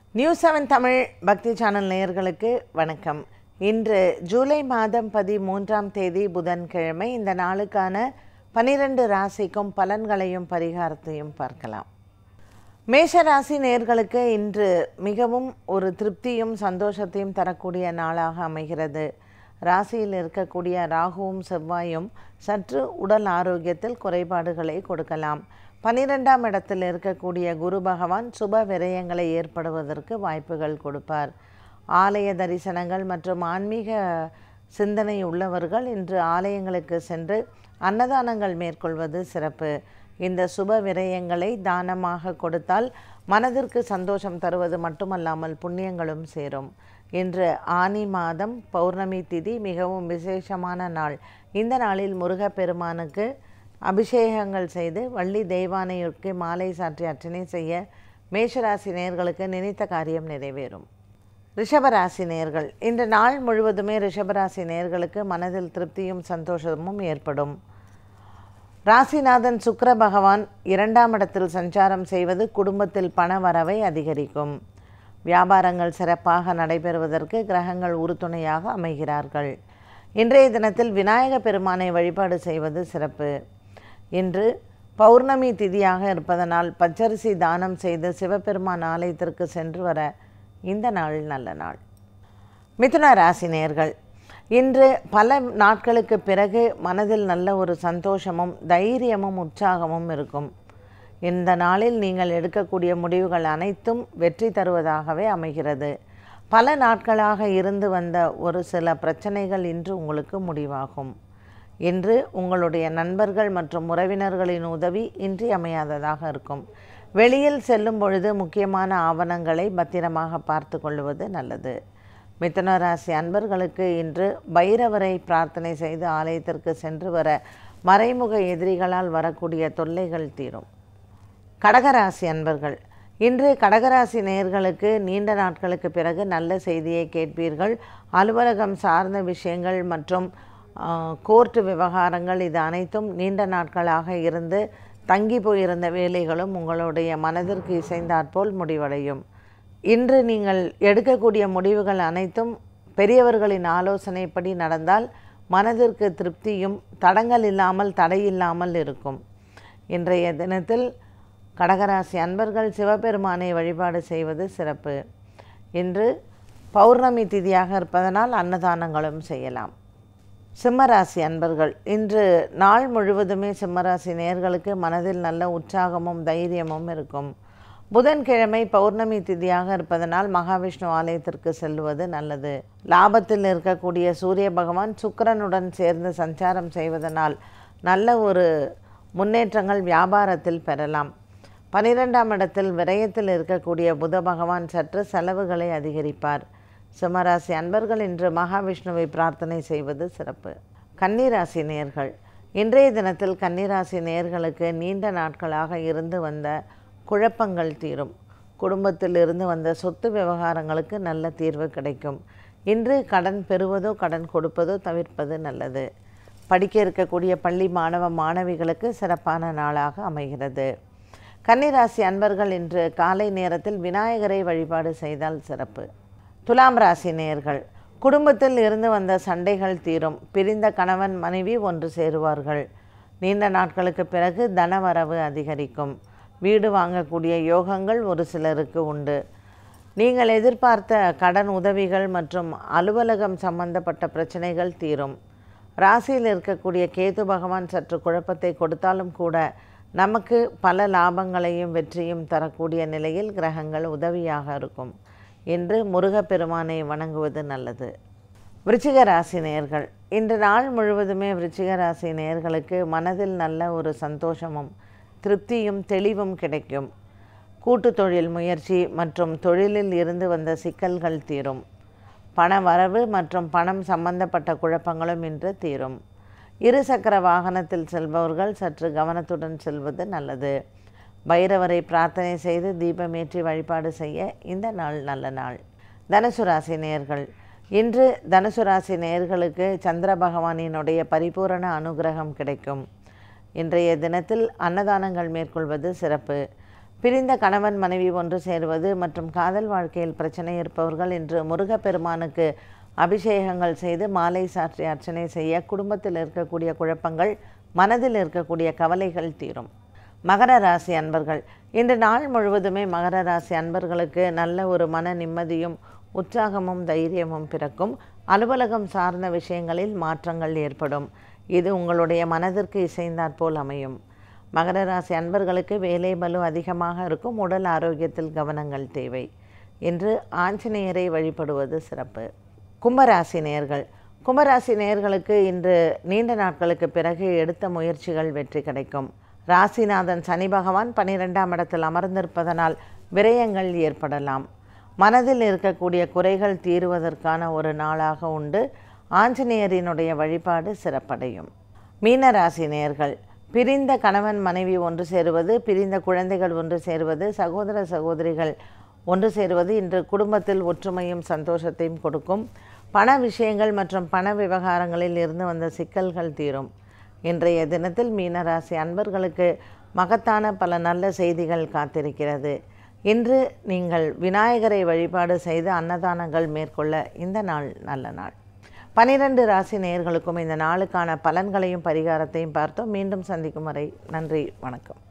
news seven Tamil பக்தி channel நேயர்களுக்கு வணக்கம் இன்று ஜூலை மாதம் பதிமூன்றாம் தேதி புதன்கிழமை இந்த நாளுக்கான பனிரெண்டு ராசிக்கும் பலன்களையும் பரிகாரத்தையும் பார்க்கலாம் மேஷ ராசி நேயர்களுக்கு இன்று மிகவும் ஒரு திருப்தியும் சந்தோஷத்தையும் தரக்கூடிய நாளாக அமைகிறது ராசியில் இருக்கக்கூடிய ராகுவும் செவ்வாயும் சற்று உடல் ஆரோக்கியத்தில் குறைபாடுகளை கொடுக்கலாம் பனிரெண்டாம் இடத்தில் இருக்கக்கூடிய குரு பகவான் சுப விரயங்களை ஏற்படுவதற்கு வாய்ப்புகள் கொடுப்பார் ஆலய தரிசனங்கள் மற்றும் ஆன்மீக சிந்தனை உள்ளவர்கள் இன்று ஆலயங்களுக்கு சென்று அன்னதானங்கள் மேற்கொள்வது சிறப்பு இந்த சுப விரயங்களை தானமாக கொடுத்தால் மனதிற்கு சந்தோஷம் தருவது மட்டுமல்லாமல் புண்ணியங்களும் சேரும் இன்று ஆனி மாதம் பௌர்ணமி திதி மிகவும் விசேஷமான நாள் இந்த நாளில் முருகப்பெருமானுக்கு அபிஷேகங்கள் செய்து வள்ளி தெய்வானையுக்கு மாலை சாற்றி அர்ச்சனை செய்ய மேஷராசி நேயர்களுக்கு நினைத்த காரியம் நிறைவேறும் ரிஷபராசி நேயர்கள் இன்று நாள் முழுவதுமே ரிஷபராசி நேயர்களுக்கு மனதில் திருப்தியும் சந்தோஷமும் ஏற்படும் ராசிநாதன் சுக்கிர பகவான் இரண்டாம் இடத்தில் சஞ்சாரம் செய்வது குடும்பத்தில் பண வரவை அதிகரிக்கும் வியாபாரங்கள் சிறப்பாக நடைபெறுவதற்கு கிரகங்கள் உறுதுணையாக அமைகிறார்கள் இன்றைய தினத்தில் விநாயக பெருமானை வழிபாடு செய்வது சிறப்பு இன்று பௌர்ணமி திதியாக இருப்பதனால் பச்சரிசி தானம் செய்து சிவபெருமான் ஆலயத்திற்கு சென்று வர இந்த நாள் நல்ல நாள் மிதுன ராசி நேயர்கள் இன்று பல நாட்களுக்கு பிறகு மனதில் நல்ல ஒரு சந்தோஷமும் தைரியமும் உற்சாகமும் இருக்கும் இந்த நாளில் நீங்கள் எடுக்கக்கூடிய முடிவுகள் அனைத்தும் வெற்றி தருவதாகவே அமைகிறது பல நாட்களாக இருந்து வந்த ஒரு சில பிரச்சனைகள் இன்று உங்களுக்கு முடிவாகும் இன்று உங்களுடைய நண்பர்கள் மற்றும் உறவினர்களின் உதவி இன்றியமையாததாக இருக்கும் வெளியில் செல்லும் பொழுது முக்கியமான ஆவணங்களை பத்திரமாக பார்த்து கொள்வது நல்லது மிதுன ராசி அன்பர்களுக்கு இன்று பைரவரை பிரார்த்தனை செய்து ஆலயத்திற்கு சென்று வர மறைமுக எதிரிகளால் வரக்கூடிய தொல்லைகள் தீரும் கடகராசி அன்பர்கள் இன்று கடகராசி நேயர்களுக்கு நீண்ட நாட்களுக்கு பிறகு நல்ல செய்தியை கேட்பீர்கள் அலுவலகம் சார்ந்த விஷயங்கள் மற்றும் கோர்ட்டு விவகாரங்கள் இது அனைத்தும் நீண்ட நாட்களாக இருந்து தங்கி போயிருந்த வேலைகளும் உங்களுடைய மனதிற்கு இசைந்தாற்போல் முடிவடையும் இன்று நீங்கள் எடுக்கக்கூடிய முடிவுகள் அனைத்தும் பெரியவர்களின் ஆலோசனைப்படி நடந்தால் மனதிற்கு திருப்தியும் தடங்கள் இல்லாமல் தடையில்லாமல் இருக்கும் இன்றைய தினத்தில் கடகராசி அன்பர்கள் சிவபெருமானை வழிபாடு செய்வது சிறப்பு இன்று பௌர்ணமி திதியாக இருப்பதனால் அன்னதானங்களும் செய்யலாம் சிம்மராசி அன்பர்கள் இன்று நாள் முழுவதுமே சிம்மராசி நேர்களுக்கு மனதில் நல்ல உற்சாகமும் தைரியமும் இருக்கும் புதன்கிழமை பௌர்ணமி திதியாக இருப்பதனால் மகாவிஷ்ணு ஆலயத்திற்கு செல்வது நல்லது லாபத்தில் இருக்கக்கூடிய சூரிய பகவான் சுக்கரனுடன் சேர்ந்து சஞ்சாரம் செய்வதனால் நல்ல ஒரு முன்னேற்றங்கள் வியாபாரத்தில் பெறலாம் பனிரெண்டாம் இடத்தில் விரயத்தில் இருக்கக்கூடிய புத பகவான் சற்று செலவுகளை அதிகரிப்பார் சிம்மராசி அன்பர்கள் இன்று மகாவிஷ்ணுவை பிரார்த்தனை செய்வது சிறப்பு கன்னிராசி நேர்கள் இன்றைய தினத்தில் கன்னிராசி நேர்களுக்கு நீண்ட நாட்களாக இருந்து வந்த குழப்பங்கள் தீரும் குடும்பத்தில் இருந்து வந்த சொத்து விவகாரங்களுக்கு நல்ல தீர்வு கிடைக்கும் இன்று கடன் பெறுவதோ கடன் கொடுப்பதோ தவிர்ப்பது நல்லது படிக்க இருக்கக்கூடிய பள்ளி மாணவ மாணவிகளுக்கு சிறப்பான நாளாக அமைகிறது கன்னிராசி அன்பர்கள் இன்று காலை நேரத்தில் விநாயகரை வழிபாடு செய்தால் சிறப்பு துலாம் ராசி நேயர்கள் குடும்பத்தில் இருந்து வந்த சண்டைகள் தீரும் பிரிந்த கணவன் மனைவி ஒன்று சேருவார்கள் நீண்ட நாட்களுக்கு பிறகு தனவரவு அதிகரிக்கும் வீடு வாங்கக்கூடிய யோகங்கள் ஒரு சிலருக்கு உண்டு நீங்கள் எதிர்பார்த்த கடன் உதவிகள் மற்றும் அலுவலகம் சம்பந்தப்பட்ட பிரச்சனைகள் தீரும் ராசியில் இருக்கக்கூடிய கேது பகவான் சற்று குழப்பத்தை கொடுத்தாலும் கூட நமக்கு பல லாபங்களையும் வெற்றியும் தரக்கூடிய நிலையில் கிரகங்கள் உதவியாக இருக்கும் இன்று முருகப்பெருமானை வணங்குவது நல்லது விருச்சிக ராசி நேயர்கள் இன்று நாள் முழுவதுமே விருச்சிக ராசி நேயர்களுக்கு மனதில் நல்ல ஒரு சந்தோஷமும் திருப்தியும் தெளிவும் கிடைக்கும் கூட்டு தொழில் முயற்சி மற்றும் தொழிலில் இருந்து வந்த சிக்கல்கள் தீரும் பண வரவு மற்றும் பணம் சம்பந்தப்பட்ட குழப்பங்களும் இன்று தீரும் இருசக்கர வாகனத்தில் செல்பவர்கள் சற்று கவனத்துடன் செல்வது நல்லது பைரவரை பிரார்த்தனை செய்து தீபமேற்றி வழிபாடு செய்ய இந்த நாள் நல்ல நாள் தனுசு ராசி நேயர்கள் இன்று தனுசு ராசி நேயர்களுக்கு சந்திர பகவானினுடைய பரிபூரண அனுகிரகம் கிடைக்கும் இன்றைய தினத்தில் அன்னதானங்கள் மேற்கொள்வது சிறப்பு பிரிந்த கணவன் மனைவி ஒன்று சேருவது மற்றும் காதல் வாழ்க்கையில் பிரச்சனை இருப்பவர்கள் இன்று முருகப்பெருமானுக்கு அபிஷேகங்கள் செய்து மாலை சாற்றி அர்ச்சனை செய்ய குடும்பத்தில் இருக்கக்கூடிய குழப்பங்கள் மனதில் இருக்கக்கூடிய கவலைகள் தீரும் மகர ராசி அன்பர்கள் இன்று நாள் முழுவதுமே மகர ராசி அன்பர்களுக்கு நல்ல ஒரு மன நிம்மதியும் உற்சாகமும் தைரியமும் பிறக்கும் அலுவலகம் சார்ந்த விஷயங்களில் மாற்றங்கள் ஏற்படும் இது உங்களுடைய மனதிற்கு இசைந்தாற்போல் அமையும் மகர ராசி அன்பர்களுக்கு வேலை பலு அதிகமாக இருக்கும் உடல் ஆரோக்கியத்தில் கவனங்கள் தேவை இன்று ஆஞ்சநேயரை வழிபடுவது சிறப்பு கும்பராசி நேயர்கள் கும்பராசி நேயர்களுக்கு இன்று நீண்ட நாட்களுக்கு பிறகு எடுத்த முயற்சிகள் வெற்றி கிடைக்கும் ராசிநாதன் சனி பகவான் பன்னிரெண்டாம் இடத்தில் அமர்ந்திருப்பதனால் விரயங்கள் ஏற்படலாம் மனதில் இருக்கக்கூடிய குறைகள் தீருவதற்கான ஒரு நாளாக உண்டு ஆஞ்சநேயரினுடைய வழிபாடு சிறப்படையும் மீன ராசி நேயர்கள் பிரிந்த கணவன் மனைவி ஒன்று சேருவது பிரிந்த குழந்தைகள் ஒன்று சேருவது சகோதர சகோதரிகள் ஒன்று சேருவது இன்று குடும்பத்தில் ஒற்றுமையும் சந்தோஷத்தையும் கொடுக்கும் பண விஷயங்கள் மற்றும் பண விவகாரங்களில் இருந்து வந்த சிக்கல்கள் தீரும் இன்றைய தினத்தில் மீனராசி அன்பர்களுக்கு மகத்தான பல நல்ல செய்திகள் காத்திருக்கிறது இன்று நீங்கள் விநாயகரை வழிபாடு செய்து அன்னதானங்கள் மேற்கொள்ள இந்த நாள் நல்ல நாள் பனிரெண்டு ராசி நேயர்களுக்கும் இந்த நாளுக்கான பலன்களையும் பரிகாரத்தையும் பார்த்தோம் மீண்டும் சந்திக்கும் வரை நன்றி வணக்கம்